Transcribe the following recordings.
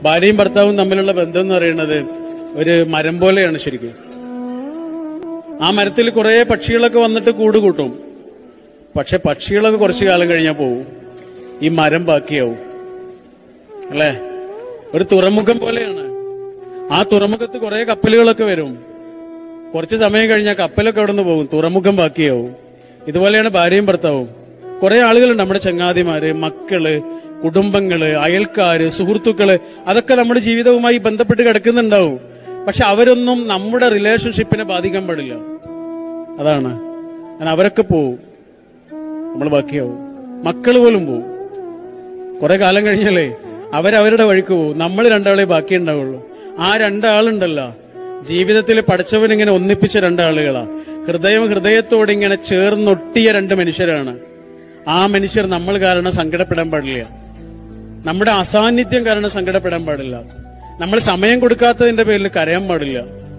ഭാര്യയും ഭർത്താവും തമ്മിലുള്ള ബന്ധം എന്ന് പറയുന്നത് ഒരു മരം പോലെയാണ് ശരിക്കും ആ മരത്തിൽ കുറെ പക്ഷികളൊക്കെ വന്നിട്ട് കൂട് കൂട്ടും പക്ഷെ പക്ഷികളൊക്കെ കുറച്ചു കാലം കഴിഞ്ഞാൽ പോവും ഈ മരം ബാക്കിയാവും അല്ലേ ഒരു തുറമുഖം പോലെയാണ് ആ തുറമുഖത്ത് കുറെ കപ്പലുകളൊക്കെ വരും കുറച്ച് സമയം കഴിഞ്ഞാൽ കപ്പലൊക്കെ അവിടെ നിന്ന് പോകും തുറമുഖം ബാക്കിയാവും ഇതുപോലെയാണ് ഭാര്യയും ഭർത്താവും കുറെ ആളുകളുണ്ട് നമ്മുടെ ചങ്ങാതിമാര് മക്കള് കുടുംബങ്ങള് അയൽക്കാര് സുഹൃത്തുക്കള് അതൊക്കെ നമ്മുടെ ജീവിതവുമായി ബന്ധപ്പെട്ട് കിടക്കുന്നുണ്ടാവും പക്ഷെ അവരൊന്നും നമ്മുടെ റിലേഷൻഷിപ്പിനെ ബാധിക്കാൻ പാടില്ല അതാണ് കാരണം അവരൊക്കെ പോവും നമ്മൾ ബാക്കിയാവും മക്കൾ പോലും പോവും കുറെ കാലം കഴിഞ്ഞാലേ അവരവരുടെ വഴിക്ക് പോവും നമ്മൾ രണ്ടാളെ ബാക്കി ഉണ്ടാവുള്ളൂ ആ രണ്ടാളുണ്ടല്ലോ ജീവിതത്തിൽ പഠിച്ചവൻ ഇങ്ങനെ ഒന്നിപ്പിച്ച രണ്ടാളുകളാ ഹൃദയം ഹൃദയത്തോട് ഇങ്ങനെ ചേർന്നൊട്ടിയ രണ്ട് മനുഷ്യരാണ് ആ മനുഷ്യർ നമ്മൾ കാരണം സങ്കടപ്പെടാൻ പാടില്ല നമ്മുടെ അസാന്നിധ്യം കാരണം സങ്കടപ്പെടാൻ പാടില്ല നമ്മൾ സമയം കൊടുക്കാത്തതിന്റെ പേരിൽ കരയാൻ പാടില്ല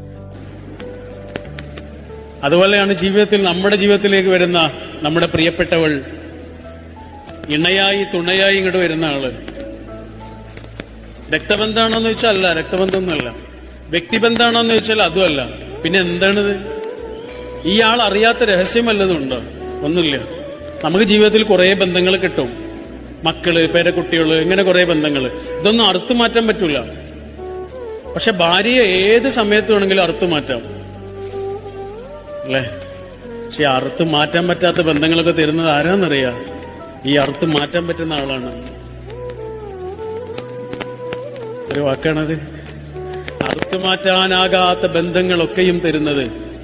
അതുപോലെയാണ് ജീവിതത്തിൽ നമ്മുടെ ജീവിതത്തിലേക്ക് വരുന്ന നമ്മുടെ പ്രിയപ്പെട്ടവൾ ഇണയായി തുണയായി ഇങ്ങോട്ട് വരുന്ന ആള് രക്തബന്ധാണോന്ന് ചോദിച്ചാൽ അല്ല രക്തബന്ധമൊന്നുമല്ല വ്യക്തിബന്ധാണോന്ന് ചോദിച്ചാൽ അതുമല്ല പിന്നെ എന്താണിത് ഈ ആൾ അറിയാത്ത രഹസ്യം വല്ലതും ഉണ്ടോ ഒന്നുമില്ല നമുക്ക് ജീവിതത്തിൽ കുറെ ബന്ധങ്ങൾ കിട്ടും മക്കള് പേരക്കുട്ടികള് ഇങ്ങനെ കുറെ ബന്ധങ്ങൾ ഇതൊന്നും അറുത്തു മാറ്റാൻ പറ്റൂല പക്ഷെ ഭാര്യയെ ഏത് സമയത്ത് വേണമെങ്കിലും അറുത്തു മാറ്റാം അല്ലേ പക്ഷെ ഈ അറുത്ത് മാറ്റാൻ പറ്റാത്ത ബന്ധങ്ങളൊക്കെ തരുന്നത് ആരാന്നറിയാ ഈ അറുത്ത് മാറ്റാൻ പറ്റുന്ന ആളാണ് ഒരു വാക്കാണത് അറുത്ത് മാറ്റാനാകാത്ത ബന്ധങ്ങളൊക്കെയും തരുന്നത്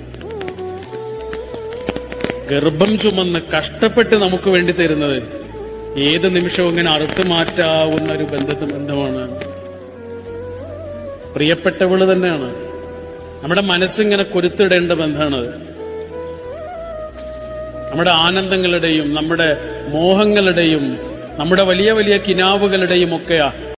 ഗർഭം ചുമന്ന് കഷ്ടപ്പെട്ട് നമുക്ക് വേണ്ടി തരുന്നത് ഏത് നിമിഷവും ഇങ്ങനെ അറുത്ത് മാറ്റാവുന്ന ഒരു ബന്ധത്തെ ബന്ധമാണ് പ്രിയപ്പെട്ടവള് തന്നെയാണ് നമ്മുടെ മനസ്സിങ്ങനെ കൊരുത്തിടേണ്ട ബന്ധമാണത് നമ്മുടെ ആനന്ദങ്ങളുടെയും നമ്മുടെ മോഹങ്ങളുടെയും നമ്മുടെ വലിയ വലിയ കിനാവുകളുടെയും ഒക്കെ